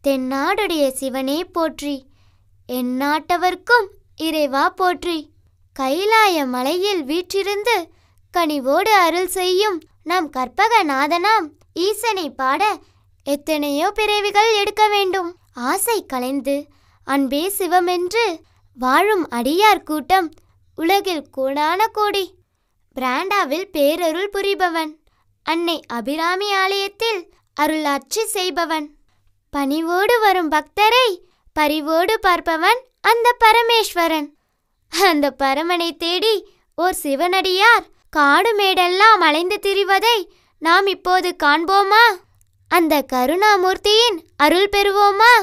தென்னாடுடைய சிவனே போற்றி எந்நாட்டவர்க்கும் இறைவா போற்றி கைலாய மலையில் வீற்றிருந்து கனிவோடு அருள் செய்யும் நம் கற்பகநாதனாம் ஈசனை பாட எத்தனையோ பிறவிகள் எடுக்க வேண்டும் ஆசை கலைந்து அன்பே சிவமென்று வாழும் அடியார் கூட்டம் உலகில் கோடான கோடி பிராண்டாவில் பேரருள் புரிபவன் அன்னை அபிராமி ஆலயத்தில் அருளாட்சி செய்பவன் பணிவோடு வரும் பக்தரை பரிவோடு பார்ப்பவன் அந்த பரமேஸ்வரன் அந்த பரமனை தேடி ஓர் சிவனடியார் காடு மேடெல்லாம் அலைந்து திரிவதை நாம் இப்போது காண்போமா அந்த கருணாமூர்த்தியின் அருள் பெறுவோமா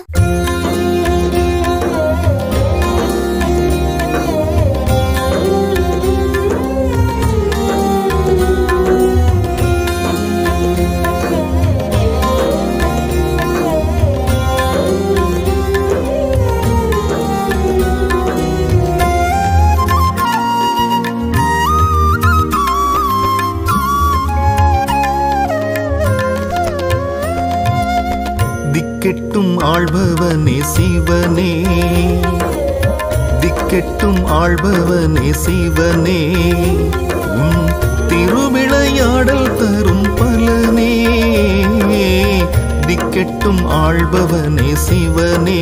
திக்கெட்டும் ஆள்பவனே சிவனே திக்கெட்டும் ஆள்பவனே சிவனே உன் திருவிளையாடல் தரும் பலனே திக்கெட்டும் ஆள்பவனே சிவனே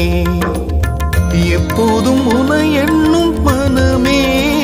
எப்போதும் உன எண்ணும் மனமே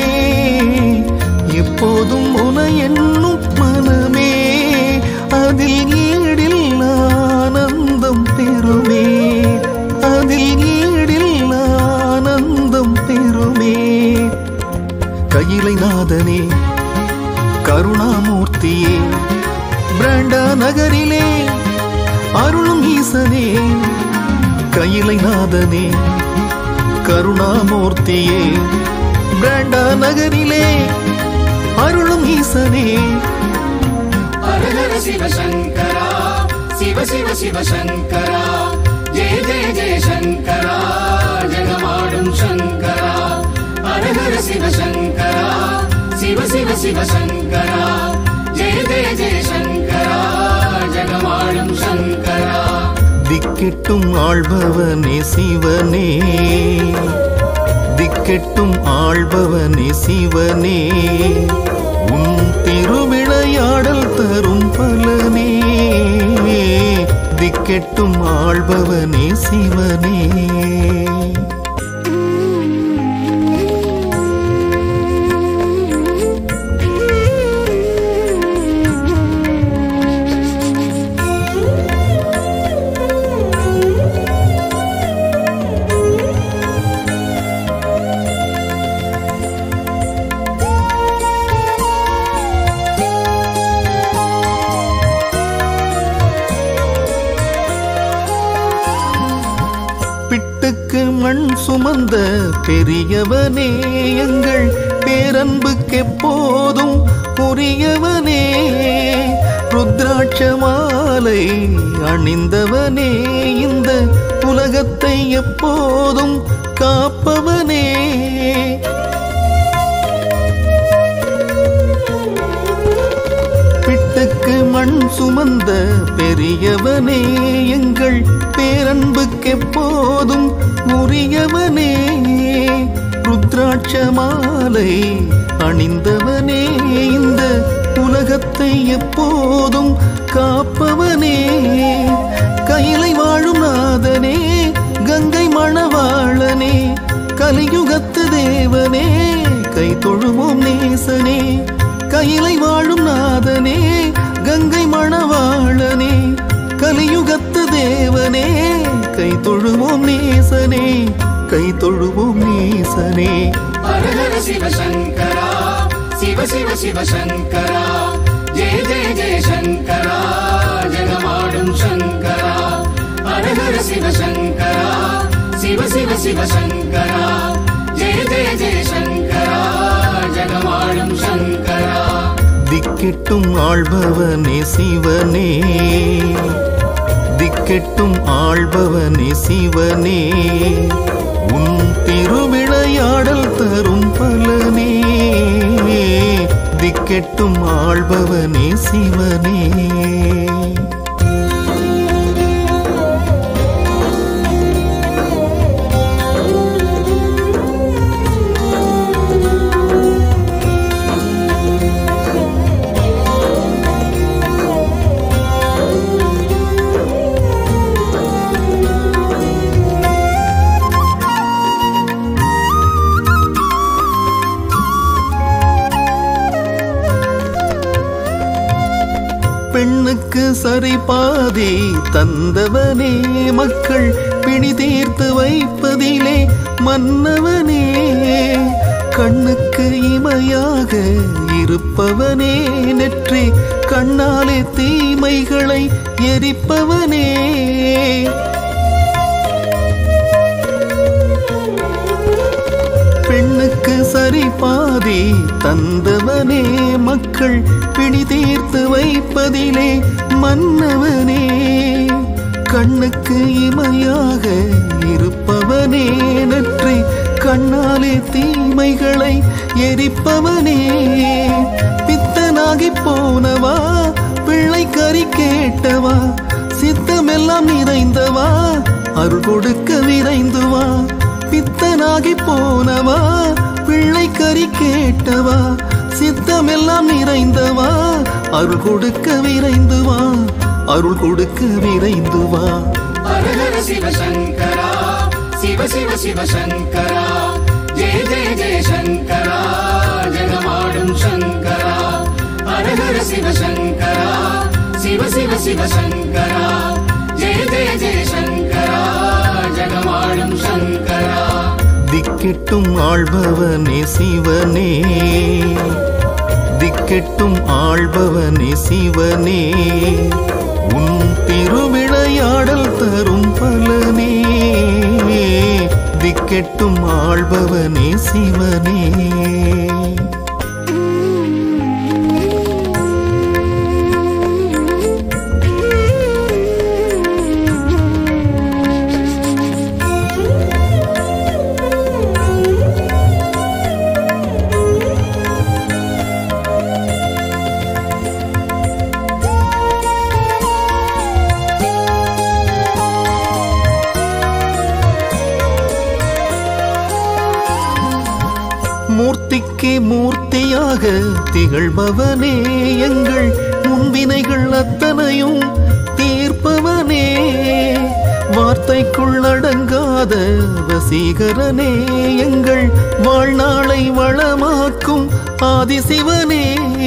எப்போதும் உன எண்ணும் மனமே அதில் ஈடில் ஆனந்தம் பெறுமே அதில் ஈடில் ஆனந்தம் பெறுமே கையிலை நாதனே கருணாமூர்த்தியே பிரண்டா நகரிலே அருளும் ஈசனே கையிலை நாதனே கருணாமூர்த்தியே பிரண்டா நகரிலே அருளும் ஈசனே हर हर शिव शङ्करा शिव शिव शिव शङ्करा जय जय जय शङ्करा जगमाडुं शङ्करा हर हर शिव शङ्करा शिव शिव शिव शङ्करा जय जय जय शङ्करा जगमाडुं शङ्करा திக்கெட்டும் ஆள்பவனே சிவனே திக்கெட்டும் ஆள்பவனே சிவனே உன் திருவிளையாடல் தரும் பலனே திக்கெட்டும் ஆள்பவனே சிவனே பிட்டுக்கு மண் சுமந்த பெரியவனே எங்கள் பேரன்புக்கு எப்போதும் உரியவனே ருத்ராட்ச மாலை அணிந்தவனே இந்த உலகத்தை எப்போதும் காப்பவனே பிட்டுக்கு மண் சுமந்த பெரியவனே எங்கள் பேரன்புக்கு எப்போதும் உரியவனே ருத்ராட்ச மாலை அணிந்தவனே இந்த உலகத்தை எப்போதும் காப்பவனே கையிலை வாழும் நாதனே கங்கை மணவாளனே கலியுகத்து தேவனே கை தொழுவோம் நேசனே கையிலை வாழும் நாதனே கங்கை மணவாளனே கலியுகத்து தேவனே கை தொழுவோம் நேசனே கை தொழுவோம் நேசனே हर हर शिव शङ्करा शिव शिव शिव शङ्करा जय जय जय शङ्करा जगमाडुं शङ्करा हर हर शिव शङ्करा शिव शिव शिव शङ्करा जय जय जय शङ्करा जगमाडुं शङ्करा திக்கெட்டும் ஆள்பவனே சிவனே திக்கெட்டும் ஆள்பவனே சிவனே உன் திருவிளையாடல் தரும் பலனே திக்கெட்டும் ஆள்பவனே சிவனே சரி பாதி தந்தவனே மக்கள் பிணி தீர்த்து வைப்பதிலே மன்னவனே கண்ணுக்கு இமையாக இருப்பவனே நெற்றி கண்ணாலே தீமைகளை எரிப்பவனே பெண்ணுக்கு சரி பாதி தந்தவனே மக்கள் பிணி தீர்த்து வைப்பதிலே மன்னவனே கண்ணுக்கு இமையாக இருப்பவனே நற்றி கண்ணாலே தீமைகளை எரிப்பவனே பித்தனாகி போனவா பிள்ளை கறி கேட்டவா சித்தமெல்லாம் நிறைந்தவா அருள் கொடுக்க விரைந்து வா பித்தனாகி போனவா பிள்ளை கறி கேட்டவா சித்தமெல்லாம் நிறைந்தவா அருள் கொடுக்க விரைந்து வா அருள் கொடுக்க விரைந்து வா ஹர ஹர சிவ சங்கரா சிவ சிவ சிவ சங்கரா ஜெய ஜெய ஜெய சங்கரா ஜெகமாடும் சங்கரா ஹர ஹர சிவ சங்கரா சிவ சிவ சிவ சங்கரா ஜெய ஜெய ஜெய சங்கரா ஜெகமாடும் சங்கரா திக்கெட்டும் ஆள்பவனே சிவனே திக்கெட்டும் ஆள்பவனே சிவனே உன் திருவிளையாடல் தரும் பலனே திக்கெட்டும் ஆள்பவனே சிவனே மூர்த்திக்கு மூர்த்தியாக திகழ்பவனே எங்கள் முன்வினைகள் அத்தனையும் தீர்ப்பவனே வார்த்தைக்குள் அடங்காத வசீகரனே எங்கள் வாழ்நாளை வளமாக்கும் ஆதிசிவனே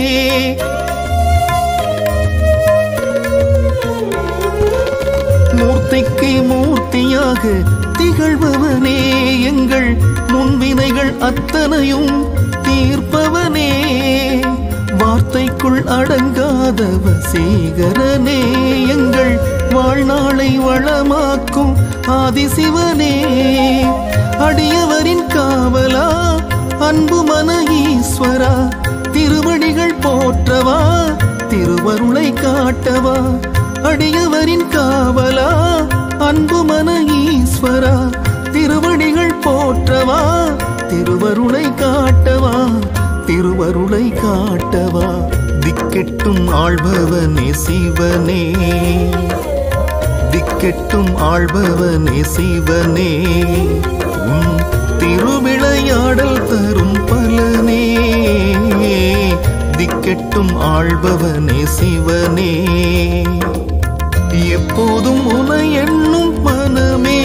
மூர்த்திக்கு மூர்த்தியாக திகழ்பவனே எங்கள் முன்வினைகள் அத்தனையும் தீர்ப்பவனே வார்த்தைக்குள் அடங்காத வசீகரனே எங்கள் வாழ்நாளை வளமாக்கும் ஆதிசிவனே அடியவரின் காவலா அன்பு மன ஈஸ்வரா திருவடிகள் போற்றவா திருவருளை காட்டவா அடியவரின் காவலா அன்பு மன ஈஸ்வரா திருவடிகள் போற்றவா திருவருளை காட்டவா திருவருளை காட்டவா திக்கெட்டும் ஆள்பவனே சிவனே திக்கெட்டும் ஆள்பவனே சிவனே உன் திருவிளையாடல் தரும் பலனே திக்கெட்டும் ஆள்பவனே சிவனே எப்போதும் உனை எண்ணும் மனமே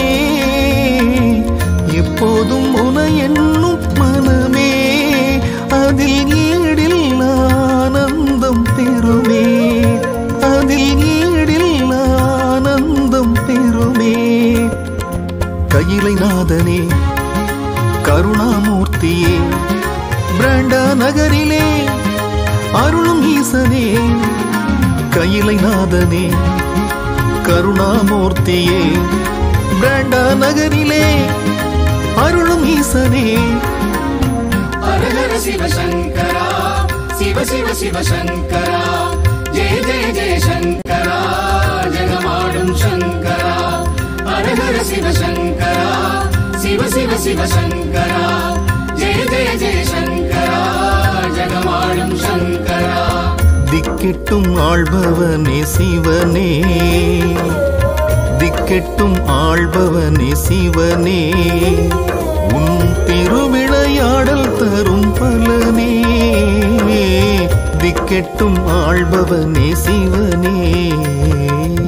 எப்போதும் உனை எண்ணும் மனமே அதில் ஈடில் ஆனந்தம் பெறுமே அதில் ஈடில் ஆனந்தம் பெறுமே கையிலை நாதனே கருணாமூர்த்தியே பிரண்டா நகரிலே அருளும் ஈசனே கையிலை நாதனே கருணாமூர்த்தியே பிரண்டா நகரிலே அருளும் ஈசனே ஹர ஹர சிவ சங்கரா சிவ சிவ சிவ சங்கரா ஜெய ஜெய ஜெய சங்கரா ஜெகமாடும் சங்கரா ஹர ஹர சிவ சங்கரா சிவ சிவ சிவ சங்கரா ஜெய ஜெய ஜெய சங்கரா ஜெகமாடும் சங்கரா திக்கெட்டும் ஆள்பவனே சிவனே திக்கெட்டும் ஆள்பவனே சிவனே உன் திருவிளையாடல் தரும் பலனே திக்கெட்டும் ஆள்பவனே சிவனே